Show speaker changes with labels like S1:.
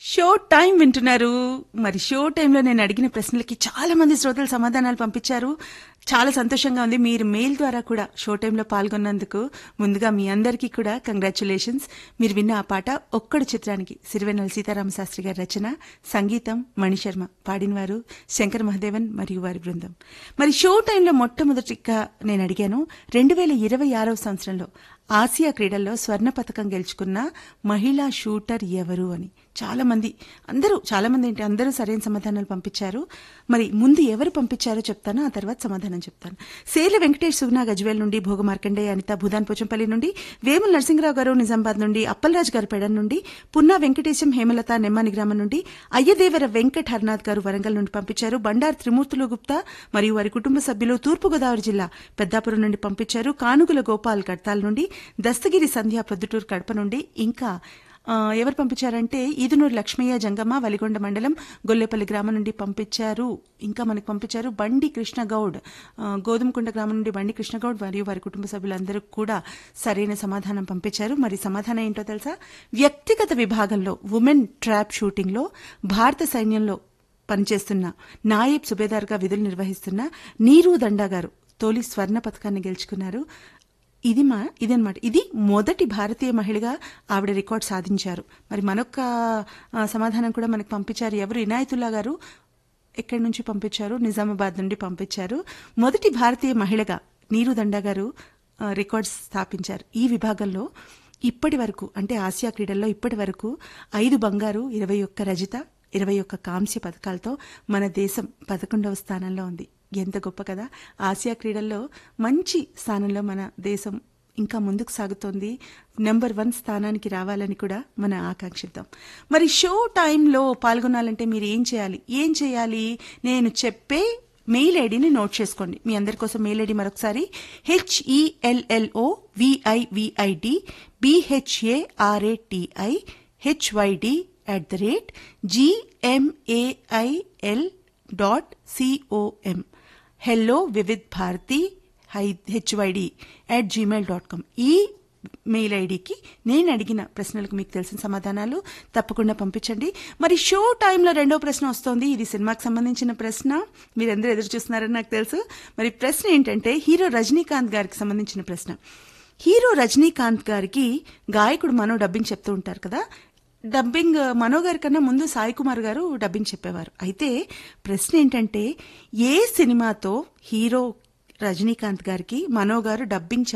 S1: show time వింటున్నారు మరి show టైంలో నేను అడిగిన ప్రశ్నలకి చాలా మంది శ్రోతలు సమాధానాలు పంపించారు చాలా సంతోషంగా ఉంది మీరు మెయిల్ ద్వారా కూడా షో టైంలో పాల్గొన్నందుకు ముందుగా మీ అందరికీ కూడా కంగ్రాచులేషన్స్ మీరు విన్న ఆ పాట ఒక్కడు చిత్రానికి సిరివెన్నెల సీతారామ శాస్త్రి గారి రచన సంగీతం మణిశర్మ పాడినవారు శంకర్ మహదేవన్ మరియు వారి బృందం మరి షో టైంలో మొట్టమొదటిగా నేను అడిగాను రెండు వేల ఇరవై ఆరవ సంవత్సరంలో ఆసియా క్రీడల్లో స్వర్ణ పథకం గెలుచుకున్న మహిళా షూటర్ ఎవరు అని చాలా మంది అందరూ చాలా మంది ఏంటి అందరూ సరైన సమాధానాలు పంపించారు మరి ముందు ఎవరు పంపించారో చెప్తాను ఆ తర్వాత సమాధానం చెప్తాను సేల వెంకటేష్ సుగుణ గజ్వేల్ నుండి భోగ మార్కండేయ అనిత భూదాన్ పోచంపల్లి నుండి వేముల నరసింహరావు గారు నిజామాబాద్ నుండి అప్పలరాజు గారు పెడన్ నుండి పున్నా వెంకటేశం హేమలత నెమ్మాని గ్రామం నుండి అయ్యదేవర వెంకట్ హర్నాథ్ గారు వరంగల్ నుండి పంపించారు బండారు త్రిమూర్తులు గుప్తా మరియు వారి కుటుంబ సభ్యులు తూర్పుగోదావరి జిల్లా పెద్దాపురం నుండి పంపించారు కానుగుల గోపాల్ కడ్తాల్ నుండి దస్తగిరి సంధ్య ప్రొద్దుటూరు కడప నుండి ఇంకా ఆ, ఎవరు పంపించారంటే ఈదునూరు లక్ష్మయ్య జంగమ్మ వలిగొండ మండలం గొల్లేపల్లి గ్రామం నుండి పంపించారు ఇంకా మనకు పంపించారు బండి కృష్ణగౌడ్ ఆ, గోధుమకుంట గ్రామం నుండి బండి కృష్ణగౌడ్ మరియు వారి కుటుంబ సభ్యులందరూ కూడా సరైన సమాధానం పంపించారు మరి సమాధానం ఏంటో తెలుసా వ్యక్తిగత విభాగంలో ఉమెన్ ట్రాప్ షూటింగ్లో భారత సైన్యంలో పనిచేస్తున్న నాయబ్ సుబేదార్గా విధులు నిర్వహిస్తున్న నీరు దండా గారు తొలి స్వర్ణ పథకాన్ని గెలుచుకున్నారు ఇది మా ఇదన్నమాట ఇది మొదటి భారతీయ మహిళగా ఆవిడ రికార్డ్ సాధించారు మరి మరొక ఆ, సమాధానం కూడా మనకు పంపించారు ఎవరు ఇనాయతుల్లా గారు ఎక్కడి నుంచి పంపించారు నిజామాబాద్ నుండి పంపించారు మొదటి భారతీయ మహిళగా నీరు దండా గారు ఆ, రికార్డ్స్ స్థాపించారు ఈ విభాగంలో ఇప్పటి వరకు అంటే ఆసియా క్రీడల్లో ఇప్పటి వరకు ఐదు బంగారు ఇరవై ఒక్క రజిత ఇరవై ఒక్క కాంస్య పథకాలతో మన దేశం పదకొండవ స్థానంలో ఉంది ఎంత గొప్ప కదా ఆసియా క్రీడల్లో మంచి స్థానంలో మన దేశం ఇంకా ముందుకు సాగుతోంది నెంబర్ వన్ స్థానానికి రావాలని కూడా మనం ఆకాంక్షిద్దాం మరి షో టైంలో పాల్గొనాలంటే మీరు ఏం చేయాలి ఏం చేయాలి నేను చెప్పే మెయిల్ ఐడిని నోట్ చేసుకోండి మీ అందరి కోసం మెయిల్ ఐడి మరొకసారి HELLO VIVID BHARATI HYD at the rate GMAIL dot COM hello Vividh Bharati HYD at Gmail dot com email ఐడికి నేను అడిగిన ప్రశ్నలకు మీకు తెలిసిన సమాధానాలు తప్పకుండా పంపించండి మరి షో టైంలో రెండో ప్రశ్న వస్తోంది ఇది సినిమాకి సంబంధించిన ప్రశ్న మీరందరూ ఎదురు చూస్తున్నారని నాకు తెలుసు మరి ప్రశ్న ఏంటంటే హీరో రజనీకాంత్ గారికి సంబంధించిన ప్రశ్న హీరో రజనీకాంత్ గారికి గాయకుడు మనో డబ్బింగ్ చెప్తూ ఉంటారు కదా డబ్బింగ్ మనో గారి కన్నా ముందు సాయి కుమార్ గారు డబ్బింగ్ చెప్పేవారు అయితే ప్రశ్న ఏంటంటే ఏ సినిమాతో హీరో రజనీకాంత్ గారికి మనో గారు డబ్బింగ్